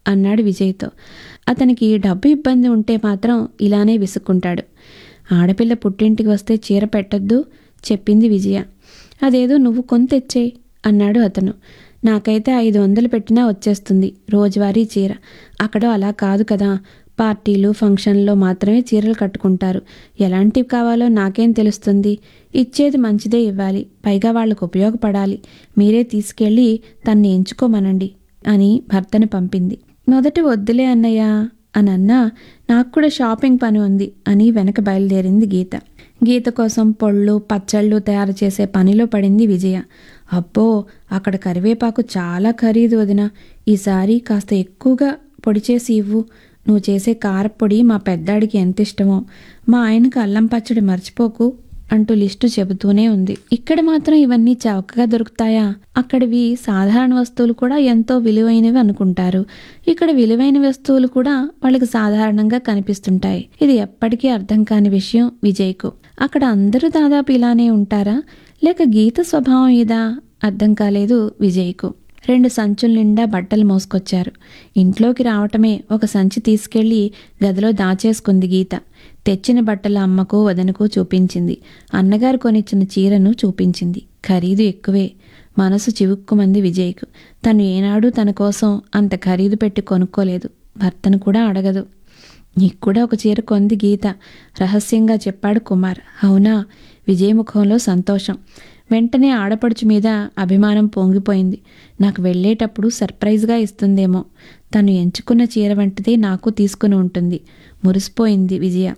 అన్నాడు విజయ్తో అతనికి డబ్బు ఇబ్బంది ఉంటే మాత్రం ఇలానే విసుక్కుంటాడు ఆడపిల్ల పుట్టింటికి వస్తే చీర పెట్టొద్దు చెప్పింది విజయ అదేదో నువ్వు కొని తెచ్చేయి అన్నాడు అతను నాకైతే ఐదు వందలు పెట్టినా వచ్చేస్తుంది రోజువారీ చీర అక్కడ అలా కాదు కదా పార్టీలు ఫంక్షన్లో మాత్రమే చీరలు కట్టుకుంటారు ఎలాంటివి కావాలో నాకేం తెలుస్తుంది ఇచ్చేది మంచిదే ఇవ్వాలి పైగా వాళ్ళకు ఉపయోగపడాలి మీరే తీసుకెళ్ళి తన్ని ఎంచుకోమనండి అని భర్తను పంపింది మొదట వద్దులే అన్నయ్య అని అన్నా నాకు కూడా షాపింగ్ పని ఉంది అని వెనక బయలుదేరింది గీత గీత కోసం పొళ్ళు పచ్చళ్ళు తయారు చేసే పనిలో పడింది విజయ అబ్బో అక్కడ కరివేపాకు చాలా ఖరీదు వదిన ఈసారి కాస్త ఎక్కువగా పొడి చేసి ఇవ్వు నువ్వు చేసే కారపొడి మా పెద్దాడికి ఎంత ఇష్టమో మా ఆయనకు అల్లం పచ్చడి మర్చిపోకు అంటూ లిస్టు చెబుతూనే ఉంది ఇక్కడ మాత్రం ఇవన్నీ చౌకగా దొరుకుతాయా అక్కడివి సాధారణ వస్తువులు కూడా ఎంతో విలువైనవి అనుకుంటారు ఇక్కడ విలువైన వస్తువులు కూడా వాళ్ళకి సాధారణంగా కనిపిస్తుంటాయి ఇది ఎప్పటికీ అర్థం కాని విషయం విజయ్కు అక్కడ అందరూ దాదాపు ఇలానే ఉంటారా లేక గీత స్వభావం ఇదా అర్థం కాలేదు విజయ్కు రెండు సంచుల నిండా బట్టలు మోసుకొచ్చారు ఇంట్లోకి రావటమే ఒక సంచి తీసుకెళ్లి గదిలో దాచేసుకుంది గీత తెచ్చిన బట్టల అమ్మకు వదనకు చూపించింది అన్నగారు కొనిచ్చిన చీరను చూపించింది ఖరీదు ఎక్కువే మనసు చివుక్కుమంది విజయ్కు తను ఏనాడు తన కోసం అంత ఖరీదు పెట్టి కొనుక్కోలేదు భర్తను కూడా అడగదు నీకు కూడా ఒక చీర కొంది గీత రహస్యంగా చెప్పాడు కుమార్ అవునా విజయముఖంలో సంతోషం వెంటనే ఆడపడుచు మీద అభిమానం పొంగిపోయింది నాకు వెళ్ళేటప్పుడు సర్ప్రైజ్గా ఇస్తుందేమో తను ఎంచుకున్న చీర వంటిదే నాకు తీసుకుని ఉంటుంది మురిసిపోయింది విజయ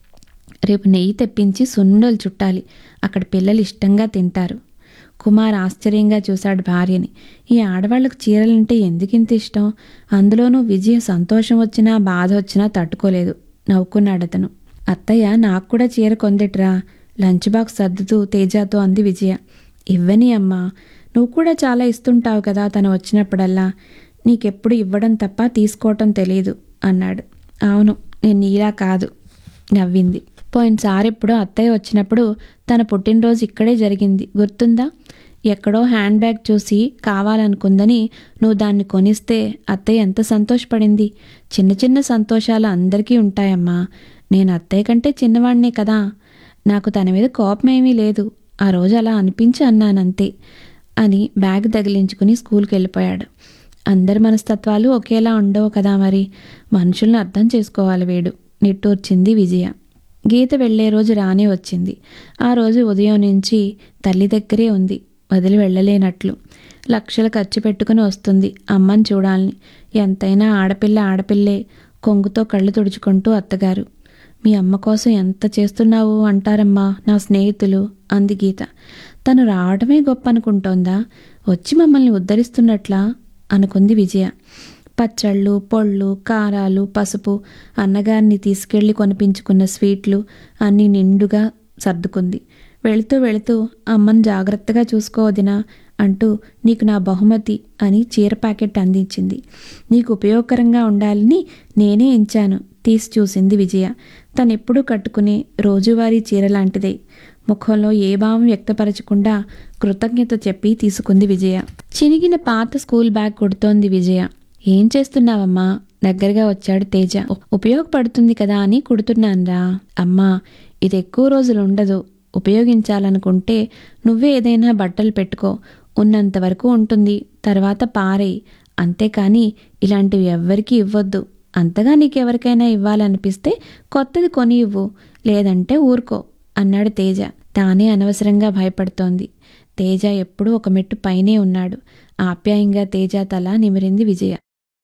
రేపు నెయ్యి తెప్పించి సున్నుండలు చుట్టాలి అక్కడ పిల్లలు ఇష్టంగా తింటారు కుమార్ ఆశ్చర్యంగా చూశాడు భార్యని ఈ ఆడవాళ్లకు చీరలంటే ఎందుకింత ఇష్టం అందులోనూ విజయ సంతోషం వచ్చినా బాధ వచ్చినా తట్టుకోలేదు నవ్వుకున్నాడు అతను అత్తయ్య నాకు కూడా చీర కొందిట్రా లంచ్ బాక్స్ సర్దుతూ తేజాతో అంది విజయ ఇవ్వని అమ్మా నువ్వు కూడా చాలా ఇస్తుంటావు కదా తను వచ్చినప్పుడల్లా నీకెప్పుడు ఇవ్వడం తప్ప తీసుకోవటం తెలియదు అన్నాడు అవును నేను నీలా కాదు నవ్వింది పోయినసారి ఎప్పుడో అత్తయ్య వచ్చినప్పుడు తన పుట్టినరోజు ఇక్కడే జరిగింది గుర్తుందా ఎక్కడో హ్యాండ్ బ్యాగ్ చూసి కావాలనుకుందని నువ్వు దాన్ని కొనిస్తే అత్తయ్య ఎంత సంతోషపడింది చిన్న చిన్న సంతోషాలు అందరికీ ఉంటాయమ్మా నేను అత్తయ్య కంటే చిన్నవాడినే కదా నాకు తన మీద కోపం ఏమీ లేదు ఆ రోజు అలా అనిపించి అన్నానంతే అని బ్యాగ్ తగిలించుకుని స్కూల్కి వెళ్ళిపోయాడు అందరి మనస్తత్వాలు ఒకేలా ఉండవు కదా మరి మనుషుల్ని అర్థం చేసుకోవాలి వీడు నిట్టూర్చింది విజయ గీత వెళ్లే రోజు రానే వచ్చింది ఆ రోజు ఉదయం నుంచి తల్లి దగ్గరే ఉంది వదిలి వెళ్ళలేనట్లు లక్షలు ఖర్చు పెట్టుకుని వస్తుంది అమ్మని చూడాలని ఎంతైనా ఆడపిల్ల ఆడపిల్లే కొంగుతో కళ్ళు తుడుచుకుంటూ అత్తగారు మీ అమ్మ కోసం ఎంత చేస్తున్నావు అంటారమ్మా నా స్నేహితులు అంది గీత తను రావడమే గొప్ప అనుకుంటోందా వచ్చి మమ్మల్ని ఉద్ధరిస్తున్నట్లా అనుకుంది విజయ పచ్చళ్ళు పొళ్ళు కారాలు పసుపు అన్నగారిని తీసుకెళ్లి కొనిపించుకున్న స్వీట్లు అన్నీ నిండుగా సర్దుకుంది వెళుతూ వెళుతూ అమ్మని జాగ్రత్తగా చూసుకోవదినా అంటూ నీకు నా బహుమతి అని చీర ప్యాకెట్ అందించింది నీకు ఉపయోగకరంగా ఉండాలని నేనే ఎంచాను తీసి చూసింది విజయ తనెప్పుడూ కట్టుకునే రోజువారీ చీర లాంటిదే ముఖంలో ఏ భావం వ్యక్తపరచకుండా కృతజ్ఞత చెప్పి తీసుకుంది విజయ చినిగిన పాత స్కూల్ బ్యాగ్ కుడుతోంది విజయ ఏం చేస్తున్నావమ్మా దగ్గరగా వచ్చాడు తేజ ఉపయోగపడుతుంది కదా అని కుడుతున్నాన్రా అమ్మా ఇది ఎక్కువ రోజులు ఉండదు ఉపయోగించాలనుకుంటే నువ్వే ఏదైనా బట్టలు పెట్టుకో ఉన్నంత వరకు ఉంటుంది తర్వాత పారేయి అంతేకాని ఇలాంటివి ఎవ్వరికీ ఇవ్వద్దు అంతగా నీకెవరికైనా ఇవ్వాలనిపిస్తే కొత్తది కొని ఇవ్వు లేదంటే ఊరుకో అన్నాడు తేజ తానే అనవసరంగా భయపడుతోంది తేజ ఎప్పుడూ ఒక మెట్టు పైనే ఉన్నాడు ఆప్యాయంగా తేజ తల నిమిరింది విజయ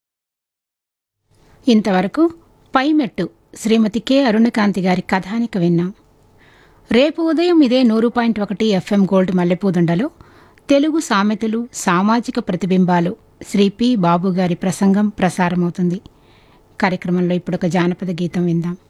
ఇంతవరకు పైమెట్టు శ్రీమతి కె అరుణకాంతి గారి కథానిక విన్నాం రేపు ఉదయం ఇదే నూరు పాయింట్ ఒకటి ఎఫ్ఎం గోల్డ్ మల్లెపూదుండలో తెలుగు సామెతలు సామాజిక ప్రతిబింబాలు శ్రీ పి బాబు గారి ప్రసంగం ప్రసారమవుతుంది కార్యక్రమంలో ఇప్పుడు ఒక జానపద గీతం విందాం